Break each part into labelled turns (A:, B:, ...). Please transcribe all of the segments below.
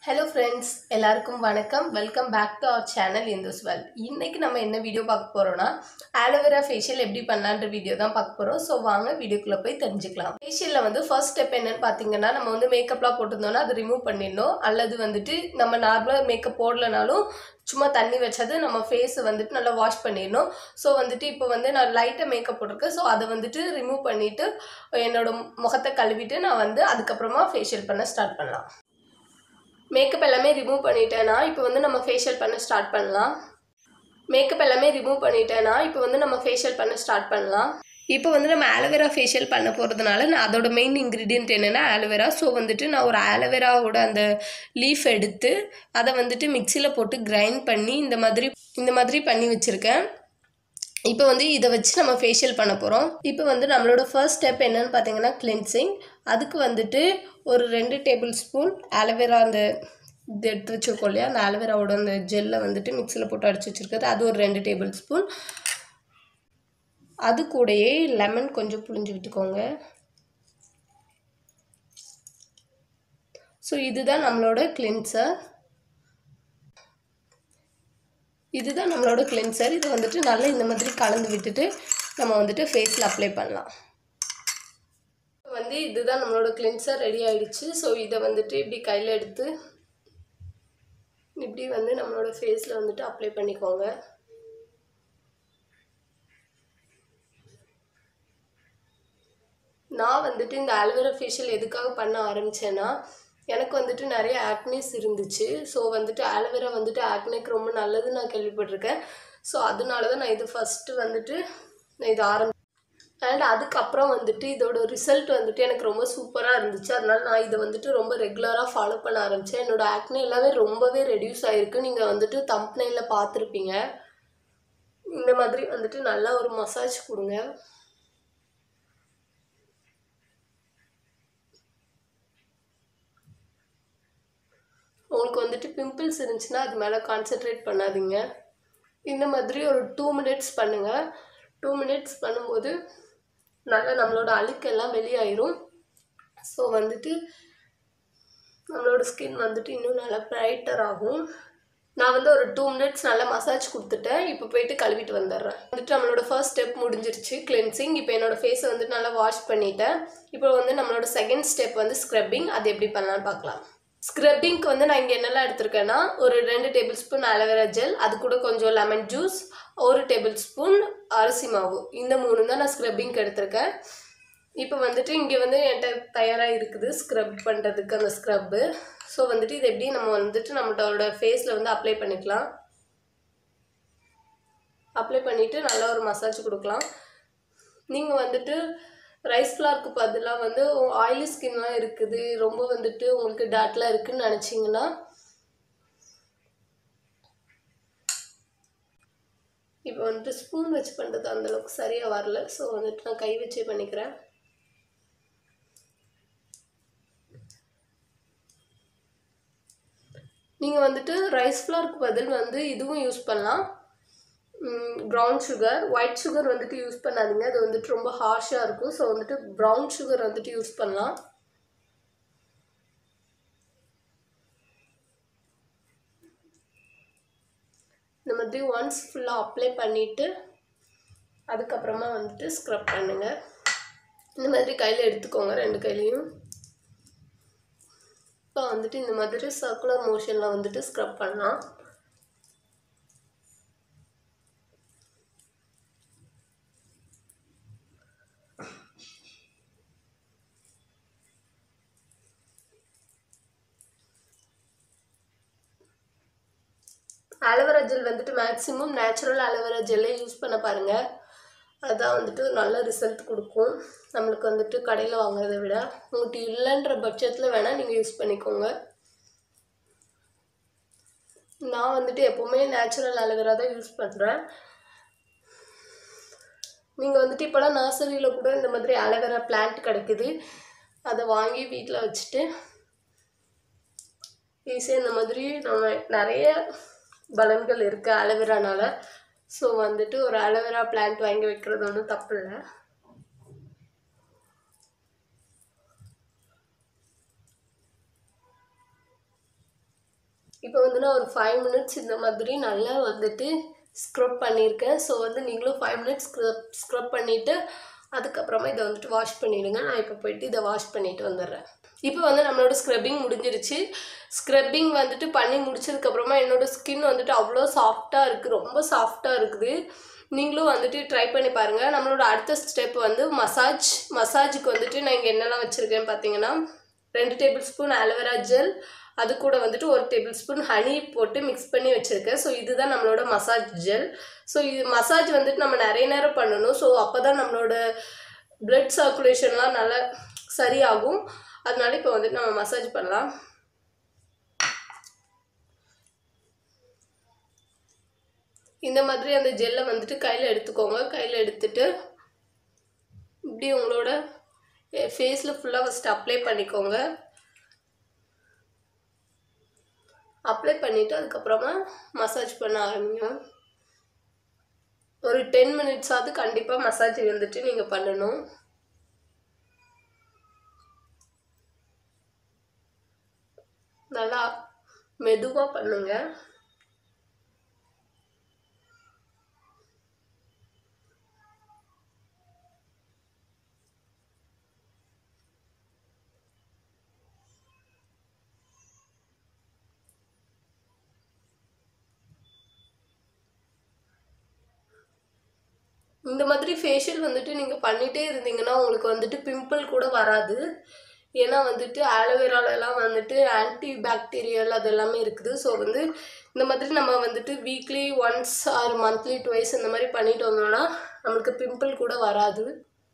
A: hello friends எல்லாருக்கும் வணக்கம் welcome back to our channel Indhu's வேல் இன்னைக்கு நம்ம என்ன வீடியோ பார்க்க போறோம்னா ஆலோவேரா ஃபேஷியல் எப்படி பண்ணலான்ற வீடியோ தான் பார்க்க போறோம் ஸோ வாங்க வீடியோக்குள்ள போய் தெரிஞ்சுக்கலாம் ஃபேஷியலில் வந்து ஃபர்ஸ்ட் ஸ்டெப் என்னன்னு பார்த்தீங்கன்னா நம்ம வந்து மேக்கப்லாம் போட்டிருந்தோம்னா அதை ரிமூவ் பண்ணிடணும் அல்லது வந்துட்டு நம்ம நார்மலாக மேக்கப் போடலனாலும் சும்மா தண்ணி வச்சது நம்ம ஃபேஸை வந்துட்டு நல்லா வாஷ் பண்ணிடணும் ஸோ வந்துட்டு இப்போ வந்து நான் லைட்டாக மேக்கப் போட்டிருக்கேன் ஸோ அதை வந்துட்டு ரிமூவ் பண்ணிவிட்டு என்னோட முகத்தை கழுவிட்டு நான் வந்து அதுக்கப்புறமா ஃபேஷியல் பண்ண ஸ்டார்ட் பண்ணலாம் மேக்கப் எல்லாமே ரிமூவ் பண்ணிட்டேன்னா இப்போ வந்து நம்ம ஃபேஷியல் பண்ண ஸ்டார்ட் பண்ணலாம் மேக்கப் எல்லாமே ரிமூவ் பண்ணிட்டேன்னா இப்போ வந்து நம்ம ஃபேஷியல் பண்ண ஸ்டார்ட் பண்ணலாம் இப்போ வந்து நம்ம ஆலோவேரா ஃபேஷியல் பண்ண போகிறதுனால நான் அதோட மெயின் இன்க்ரீடியன்ட் என்னென்னா ஆலோவேரா ஸோ வந்துட்டு நான் ஒரு ஆலோவேராவோட அந்த லீஃப் எடுத்து அதை வந்துட்டு மிக்சியில் போட்டு கிரைண்ட் பண்ணி இந்த மாதிரி இந்த மாதிரி பண்ணி வச்சுருக்கேன் இப்போ வந்து இதை வச்சு நம்ம ஃபேஷியல் பண்ண போகிறோம் இப்போ வந்து நம்மளோட ஃபர்ஸ்ட் ஸ்டெப் என்னன்னு பார்த்தீங்கன்னா கிளென்சிங் அதுக்கு வந்துட்டு ஒரு ரெண்டு டேபிள் ஸ்பூன் ஆலோவேரா அந்த இது எடுத்து வச்சுருக்கோம் இல்லையா அந்த ஆலோவேராவோட அந்த ஜெல்லை வந்துட்டு மிக்சியில் போட்டு அடிச்சு வச்சுருக்கிறது அது ஒரு ரெண்டு டேபிள் ஸ்பூன் அது கூடயே லெமன் கொஞ்சம் புழிஞ்சு விட்டுக்கோங்க ஸோ இதுதான் நம்மளோட கிளென்சர் இதுதான் நம்மளோட கிளென்சர் இது வந்துட்டு நல்லா இந்த மாதிரி கலந்து விட்டுட்டு நம்ம வந்துட்டு ஃபேஸில் அப்ளை பண்ணலாம் வந்து இதுதான் நம்மளோட கிளென்சர் ரெடி ஆயிடுச்சு ஸோ இதை வந்துட்டு இப்படி கையில் எடுத்து இப்படி வந்து நம்மளோட ஃபேஸில் வந்துட்டு அப்ளை பண்ணிக்கோங்க நான் வந்துட்டு இந்த ஆலோவேரா ஃபேஷியல் எதுக்காக பண்ண ஆரம்பித்தேன்னா எனக்கு வந்துட்டு நிறைய ஆக்னிஸ் இருந்துச்சு ஸோ வந்துட்டு ஆலோவேரா வந்துட்டு ஆக்னேக்கு ரொம்ப நல்லதுன்னு நான் கேள்விப்பட்டிருக்கேன் ஸோ அதனால தான் நான் இது ஃபஸ்ட்டு வந்துட்டு நான் இது ஆரம்பி அண்ட் அதுக்கப்புறம் வந்துட்டு இதோட ரிசல்ட் வந்துட்டு எனக்கு ரொம்ப சூப்பராக இருந்துச்சு அதனால நான் இதை வந்துட்டு ரொம்ப ரெகுலராக ஃபாலோ பண்ண ஆரம்பித்தேன் என்னோட ஆக்னே எல்லாமே ரொம்பவே ரெடியூஸ் ஆகிருக்கு நீங்கள் வந்துட்டு தம்ப்னையில் பார்த்துருப்பீங்க இந்த மாதிரி வந்துட்டு நல்லா ஒரு மசாஜ் கொடுங்க உங்களுக்கு வந்துட்டு பிம்பிள்ஸ் இருந்துச்சுன்னா அது மேலே கான்சென்ட்ரேட் பண்ணாதீங்க இந்த மாதிரி ஒரு டூ மினிட்ஸ் பண்ணுங்கள் டூ மினிட்ஸ் பண்ணும்போது நல்லா நம்மளோட அழுக்கெல்லாம் வெளியாயிரும் ஸோ வந்துட்டு நம்மளோட ஸ்கின் வந்துட்டு இன்னும் நல்லா ப்ரைட்டர் ஆகும் நான் வந்து ஒரு டூ மினிட்ஸ் நல்லா மசாஜ் கொடுத்துட்டேன் இப்போ போயிட்டு கழுவிட்டு வந்துடுறேன் வந்துட்டு நம்மளோட ஃபர்ஸ்ட் ஸ்டெப் முடிஞ்சிருச்சு கிளென்சிங் இப்போ என்னோட ஃபேஸை வந்துட்டு நல்லா வாஷ் பண்ணிட்டேன் இப்போ வந்து நம்மளோட செகண்ட் ஸ்டெப் வந்து ஸ்க்ரப்பிங் அது எப்படி பண்ணலான்னு பார்க்கலாம் ஸ்க்ரப்பிங்க்கு வந்து நான் இங்கே என்னெல்லாம் எடுத்திருக்கேன்னா ஒரு ரெண்டு டேபிள் ஸ்பூன் அலோவேரா ஜெல் அது கூட கொஞ்சம் லெமன் ஜூஸ் ஒரு டேபிள் ஸ்பூன் அரிசி மாவு இந்த மூணு தான் நான் ஸ்க்ரப்பிங்க்கு எடுத்திருக்கேன் இப்போ வந்துட்டு இங்கே வந்து என்கிட்ட தயாராக இருக்குது ஸ்க்ரப் பண்ணுறதுக்கு அந்த ஸ்க்ரப்பு ஸோ வந்துட்டு இது எப்படி நம்ம வந்துட்டு நம்மளோட ஃபேஸில் வந்து அப்ளை பண்ணிக்கலாம் அப்ளை பண்ணிவிட்டு நல்லா ஒரு மசாஜ் கொடுக்கலாம் நீங்கள் வந்துட்டு ரைஸ் ஃப்ளார்க்கு பதிலாக வந்து ஆயிலி ஸ்கின்லாம் இருக்குது ரொம்ப வந்துட்டு உங்களுக்கு டாட்லாம் இருக்குதுன்னு நினச்சிங்கன்னா இப்போ வந்துட்டு ஸ்பூன் வச்சு பண்ணுறது அந்தளவுக்கு சரியாக வரல ஸோ வந்துட்டு நான் கை வச்சே பண்ணிக்கிறேன் நீங்கள் வந்துட்டு ரைஸ் ஃப்ளார்க்கு பதில் வந்து இதுவும் யூஸ் பண்ணலாம் ப்ரௌன் சுகர் ஒயிட் சுகர் வந்துட்டு யூஸ் பண்ணாதீங்க அது வந்துட்டு ரொம்ப ஹார்ஷாக இருக்கும் ஸோ வந்துட்டு ப்ரௌன் சுகர் வந்துட்டு யூஸ் பண்ணலாம் இந்த மாதிரி ஒன்ஸ் ஃபுல்லாக அப்ளை பண்ணிவிட்டு அதுக்கப்புறமா வந்துட்டு ஸ்க்ரப் பண்ணுங்கள் இந்த மாதிரி கையில் எடுத்துக்கோங்க ரெண்டு கையிலையும் இப்போ வந்துட்டு இந்த மாதிரி சர்க்குலர் மோஷனில் வந்துட்டு ஸ்க்ரப் பண்ணலாம் ஆலோவேரா ஜெல் வந்துட்டு மேக்ஸிமம் நேச்சுரல் ஆலோவேரா ஜெல்லே யூஸ் பண்ண பாருங்கள் அதுதான் வந்துட்டு நல்ல ரிசல்ட் கொடுக்கும் நம்மளுக்கு வந்துட்டு கடையில் வாங்குறதை விட உங்கள்கிட்ட இல்லைன்ற பட்சத்தில் வேணால் நீங்கள் யூஸ் பண்ணிக்கோங்க நான் வந்துட்டு எப்போவுமே நேச்சுரல் ஆலோவேரா தான் யூஸ் பண்ணுறேன் நீங்கள் வந்துட்டு இப்போலாம் நர்சரியில் கூட இந்த மாதிரி ஆலோவேரா பிளான்ட் கிடைக்குது அதை வாங்கி வீட்டில் வச்சுட்டு ஈஸியாக இந்த மாதிரி நம்ம நிறைய பலன்கள் இருக்குது ஆலோவேரானால ஸோ வந்துட்டு ஒரு அலோவேரா பிளான்ட் வாங்கி வைக்கிறது ஒன்றும் தப்பு இல்லை இப்போ வந்து நான் ஒரு ஃபைவ் மினிட்ஸ் இந்த மாதிரி நல்லா வந்துட்டு ஸ்க்ரப் பண்ணியிருக்கேன் ஸோ வந்து நீங்களும் ஃபைவ் மினிட்ஸ் ஸ்க்ரப் ஸ்க்ரப் பண்ணிவிட்டு அதுக்கப்புறமா இதை வந்துட்டு வாஷ் பண்ணிவிடுங்க நான் இப்போ போயிட்டு இதை வாஷ் பண்ணிட்டு வந்துடுறேன் இப்போ வந்து நம்மளோட ஸ்க்ரப்பிங் முடிஞ்சிருச்சு ஸ்க்ரப்பிங் வந்துட்டு பண்ணி முடிச்சதுக்கப்புறமா என்னோட ஸ்கின் வந்துட்டு அவ்வளோ சாஃப்டாக இருக்குது ரொம்ப சாஃப்டாக இருக்குது நீங்களும் வந்துட்டு ட்ரை பண்ணி பாருங்கள் நம்மளோட அடுத்த ஸ்டெப் வந்து மசாஜ் மசாஜுக்கு வந்துட்டு நான் இங்கே என்னெல்லாம் வச்சுருக்கேன்னு பார்த்தீங்கன்னா ரெண்டு டேபிள் ஸ்பூன் ஆலோவேரா ஜெல் அது கூட வந்துட்டு ஒரு டேபிள் ஸ்பூன் ஹனி போட்டு மிக்ஸ் பண்ணி வச்சுருக்கேன் ஸோ இதுதான் நம்மளோட மசாஜ் ஜெல் ஸோ இது மசாஜ் வந்துட்டு நம்ம நிறைய நேரம் பண்ணணும் ஸோ அப்போ தான் நம்மளோட பிளட் சர்க்குலேஷன்லாம் நல்லா சரியாகும் அதனால இப்போ வந்துட்டு நம்ம மசாஜ் பண்ணலாம் இந்த மாதிரி அந்த ஜெல்லை வந்துட்டு கையில் எடுத்துக்கோங்க கையில் எடுத்துட்டு இப்படி உங்களோட ஃபேஸில் ஃபுல்லாக ஃபஸ்ட்டு அப்ளை பண்ணிக்கோங்க அப்ளை பண்ணிவிட்டு அதுக்கப்புறமா மசாஜ் பண்ண ஆரம்பிங்க ஒரு டென் மினிட்ஸாவது கண்டிப்பாக மசாஜ் வந்துட்டு நீங்கள் பண்ணணும் நல்லா மெதுவாக பண்ணுங்க இந்த மாதிரி ஃபேஷியல் வந்துட்டு நீங்கள் பண்ணிகிட்டே இருந்தீங்கன்னா உங்களுக்கு வந்துட்டு பிம்பிள் கூட வராது ஏன்னா வந்துட்டு ஆலோவேராலலாம் வந்துட்டு ஆன்டி பாக்டீரியல் அது எல்லாமே இருக்குது ஸோ வந்து இந்த மாதிரி நம்ம வந்துட்டு weekly once or monthly twice இந்த மாதிரி பண்ணிட்டு வந்தோம்னா நம்மளுக்கு பிம்பிள் கூட வராது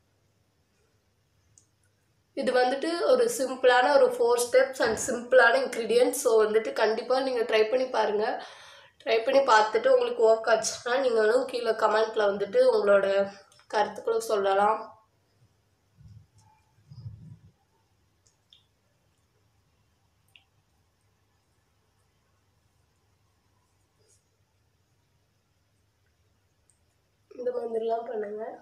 A: இது வந்துட்டு ஒரு சிம்பிளான ஒரு ஃபோர் ஸ்டெப்ஸ் அண்ட் சிம்பிளான இன்க்ரீடியன்ட்ஸ் ஸோ வந்துட்டு கண்டிப்பாக நீங்கள் ட்ரை பண்ணி பாருங்கள் ட்ரை பண்ணி பார்த்துட்டு உங்களுக்கு ஒர்க் ஆச்சுன்னா நீங்களும் கீழே கமெண்ட்டில் வந்துட்டு உங்களோட கருத்துக்களை சொல்லலாம் இந்த மாதிரிலாம் பண்ணுங்கள்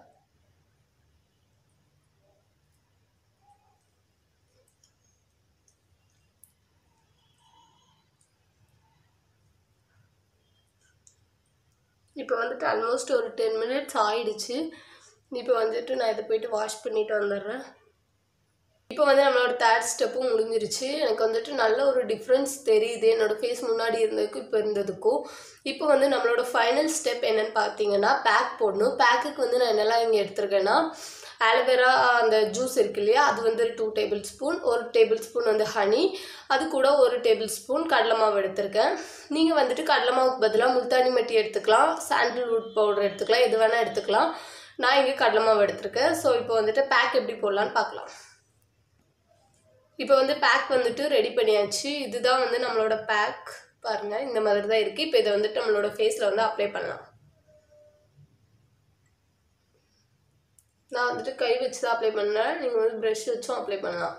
A: இப்போ வந்துட்டு ஆல்மோஸ்ட் ஒரு டென் மினிட்ஸ் ஆயிடுச்சு இப்போ வந்துட்டு நான் இதை போயிட்டு வாஷ் பண்ணிட்டு வந்துடுறேன் இப்போ வந்து நம்மளோட தேர்ட் ஸ்டெப்பும் முடிஞ்சிருச்சு எனக்கு வந்துட்டு நல்ல ஒரு டிஃப்ரென்ஸ் தெரியுது என்னோட ஃபேஸ் முன்னாடி இருந்ததுக்கும் இப்போ இருந்ததுக்கும் இப்போ வந்து நம்மளோட ஃபைனல் ஸ்டெப் என்னன்னு பார்த்தீங்கன்னா பேக் போடணும் பேக்குக்கு வந்து நான் என்னெல்லாம் இங்கே எடுத்திருக்கேன்னா ஆலோவேரா அந்த ஜூஸ் இருக்கு இல்லையா அது வந்து டூ டேபிள் ஸ்பூன் ஒரு டேபிள் ஸ்பூன் வந்து ஹனி அது கூட ஒரு டேபிள் ஸ்பூன் கடலை மாவு எடுத்திருக்கேன் நீங்கள் வந்துட்டு கடலை மாவுக்கு பதிலாக முல்தானி மட்டி எடுத்துக்கலாம் சாண்டில்வுட் பவுடர் எடுத்துக்கலாம் எது வேணால் எடுத்துக்கலாம் நான் இங்கே கடலை மாவு எடுத்திருக்கேன் ஸோ இப்போ வந்துட்டு பேக் எப்படி போடலான்னு பார்க்கலாம் இப்போ வந்து பேக் வந்துட்டு ரெடி பண்ணியாச்சு இதுதான் வந்து நம்மளோட பேக் பாருங்கள் இந்த மாதிரி தான் இருக்குது இப்போ இதை வந்துட்டு நம்மளோட ஃபேஸில் வந்து அப்ளை பண்ணலாம் நான் வந்துட்டு கை வச்சு தான் அப்ளை பண்ணேன் நீங்கள் வந்து ப்ரஷ் வச்சும் அப்ளை பண்ணலாம்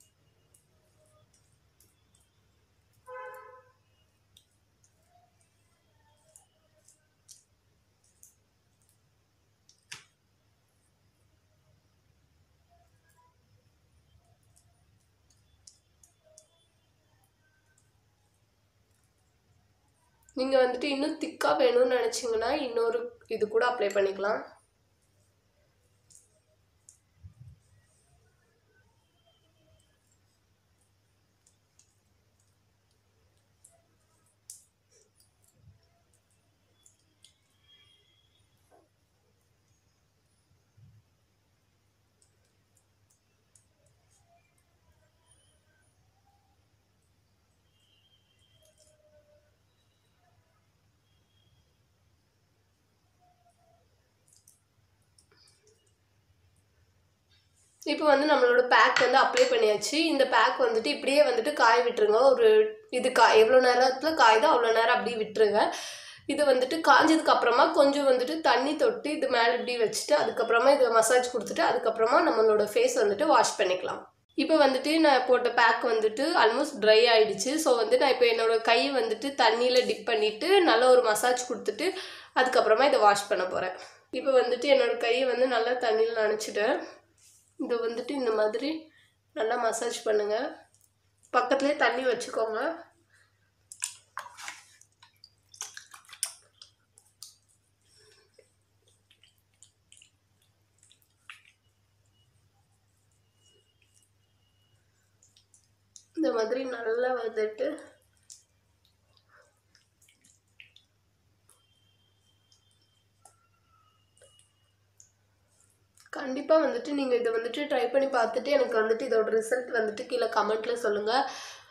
A: நீங்கள் வந்துட்டு இன்னும் திக்காக வேணும்னு நினச்சிங்கன்னா இன்னொரு இது கூட அப்ளை பண்ணிக்கலாம் இப்போ வந்து நம்மளோட பேக் வந்து அப்ளை பண்ணியாச்சு இந்த பேக் வந்துட்டு இப்படியே வந்துட்டு காய விட்டுருங்க ஒரு இது கா எவ்வளோ நேரத்தில் காயுதோ அவ்வளோ நேரம் அப்படியே விட்டுருங்க இது வந்துட்டு காஞ்சதுக்கு அப்புறமா கொஞ்சம் வந்துட்டு தண்ணி தொட்டு இது மேலே இப்படி வச்சுட்டு அதுக்கப்புறமா இதை மசாஜ் கொடுத்துட்டு அதுக்கப்புறமா நம்மளோட ஃபேஸ் வந்துட்டு வாஷ் பண்ணிக்கலாம் இப்போ வந்துட்டு நான் போட்ட பேக் வந்துட்டு ஆல்மோஸ்ட் ட்ரை ஆயிடுச்சு ஸோ வந்து நான் இப்போ என்னோட கை வந்துட்டு தண்ணியில் டிப் பண்ணிவிட்டு நல்ல ஒரு மசாஜ் கொடுத்துட்டு அதுக்கப்புறமா இதை வாஷ் பண்ண போகிறேன் இப்போ வந்துட்டு என்னோட கையை வந்து நல்லா தண்ணியில் நனைச்சிட்டேன் இதை வந்துட்டு இந்த மாதிரி நல்லா மசாஜ் பண்ணுங்கள் பக்கத்துலேயே தண்ணி வச்சுக்கோங்க நல்லா வந்துட்டு கண்டிப்பாக வந்துட்டு நீங்கள் இதை வந்துட்டு ட்ரை பண்ணி பார்த்துட்டு எனக்கு வந்துட்டு இதோட ரிசல்ட் வந்துட்டு கீழே கமெண்ட்டில் சொல்லுங்கள்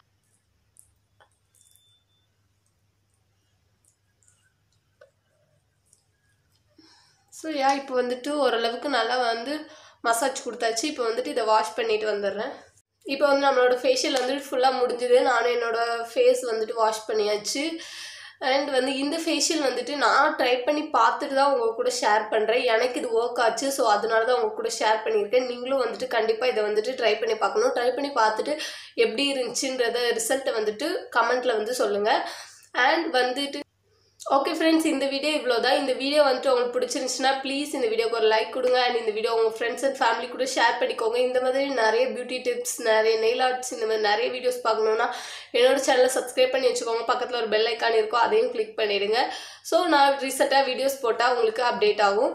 A: ஸோ யா இப்போ வந்துட்டு ஓரளவுக்கு நல்லா வந்து மசாஜ் கொடுத்தாச்சு இப்போ வந்துட்டு இதை வாஷ் பண்ணிட்டு வந்துடுறேன் இப்போ வந்து நம்மளோட ஃபேஷியல் வந்துட்டு ஃபுல்லாக முடிஞ்சுது நானும் என்னோட ஃபேஸ் வந்துட்டு வாஷ் பண்ணியாச்சு அண்ட் வந்து இந்த ஃபேஷியல் வந்துட்டு நான் ட்ரை பண்ணி பார்த்துட்டு தான் உங்க கூட ஷேர் பண்ணுறேன் எனக்கு இது ஒர்க் ஆச்சு ஸோ அதனால தான் உங்க கூட ஷேர் பண்ணியிருக்கேன் நீங்களும் வந்துட்டு கண்டிப்பாக இதை வந்துட்டு ட்ரை பண்ணி பார்க்கணும் ட்ரை பண்ணி பார்த்துட்டு எப்படி இருந்துச்சுன்றத ரிசல்ட்டை வந்துட்டு கமெண்ட்டில் வந்து சொல்லுங்கள் அண்ட் வந்துட்டு ஓகே ஃப்ரெண்ட்ஸ் இந்த வீடியோ இவ்வளோ தான் இந்த வீடியோ வந்துட்டு உங்களுக்கு பிடிச்சிருந்துச்சுன்னா ப்ளீஸ் இந்த வீடியோக்கு ஒரு லைக் கொடுங்க அண்ட் இந்த வீடியோ உங்கள் ஃப்ரெண்ட்ஸ் அண்ட் ஃபேமிலி கூட ஷேர் பண்ணிக்கோங்க இந்த மாதிரி நிறைய பியூட்டி டிப்ஸ் நிறைய நெயில் ஆர்ட்ஸ் இந்த மாதிரி நிறைய வீடியோஸ் பார்க்கணுன்னா என்னோட சேனலை சப்ஸ்கிரைப் பண்ணி வச்சுக்கோங்க பக்கத்தில் ஒரு பெல் ஐக்கான் இருக்கும் அதையும் கிளிக் பண்ணிடுங்க ஸோ நான் ரீசெண்டாக வீடியோஸ் போட்டால் உங்களுக்கு அப்டேட் ஆகும்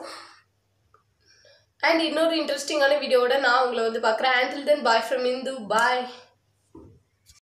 A: அண்ட் இன்னொரு இன்ட்ரெஸ்டிங்கான வீடியோவோட நான் உங்களை வந்து பார்க்குறேன் until then bye from Indhu bye